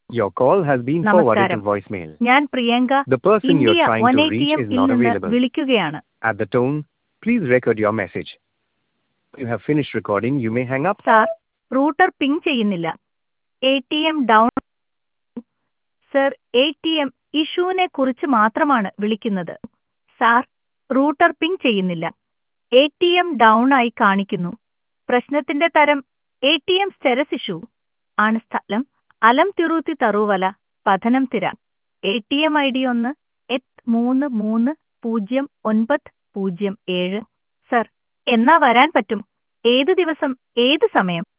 Your call has been forwarded to നമസ്കാരം voicemail. ഞാൻ Priyanka The person you're India trying one to A T reach M is ഇൽ not നിന്ന് available. വിളിക്കുകയാണ് At the tone, please record your message. When you have finished recording, you may hang up. Sir router ping ചെയ്യുന്നില്ല A T M down sir A T M ഇഷ്യൂവിനെ കുറിച്ച് മാത്രമാണ് വിളിക്കുന്നത് sir router ping ചെയ്യുന്നില്ല A T M down ആയി കാണിക്കുന്നു പ്രശ്നത്തിന്റെ തരം A T M status issue ആണ് സ്ഥലം അലം തിറൂത്തി തറുവല Pathanamthitta A T M I D ഒന്ന് എട്ട് മൂന്ന് മൂന്ന് പൂജ്യം ഒൻപത് പൂജ്യം ഏഴ് സർ എന്നാ വരാൻ പറ്റും ഏത് ദിവസം ഏത് സമയം